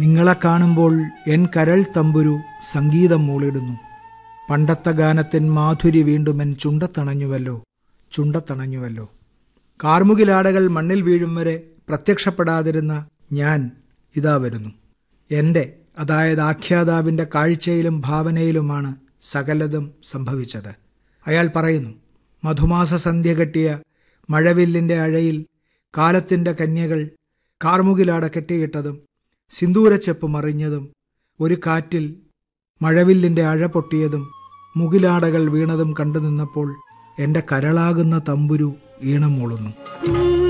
നിങ്ങളെ കാണുമ്പോൾ എൻ കരൾ തമ്പുരു സംഗീതം മൂളിടുന്നു പണ്ടത്തെ ഗാനത്തിൻ മാധുരി വീണ്ടും എൻ ചുണ്ടത്തണഞ്ഞുവല്ലോ ചുണ്ടത്തണഞ്ഞുവല്ലോ കാർമുകിലാടകൾ മണ്ണിൽ വീഴും വരെ പ്രത്യക്ഷപ്പെടാതിരുന്ന ഞാൻ ഇതാ വരുന്നു എൻ്റെ അതായത് ആഖ്യാതാവിൻ്റെ കാഴ്ചയിലും ഭാവനയിലുമാണ് സകലതും സംഭവിച്ചത് അയാൾ പറയുന്നു മധുമാസ സന്ധ്യ കെട്ടിയ മഴവില്ലിൻ്റെ അഴയിൽ കാലത്തിൻ്റെ കന്യകൾ കാർമുകിലാട കെട്ടിയിട്ടതും സിന്ദൂരച്ചെപ്പ് മറിഞ്ഞതും ഒരു കാറ്റിൽ മഴവില്ലിൻ്റെ അഴ പൊട്ടിയതും മുകിലാടകൾ വീണതും കണ്ടു നിന്നപ്പോൾ എൻ്റെ കരളാകുന്ന തമ്പുരു ഈണം മൂളുന്നു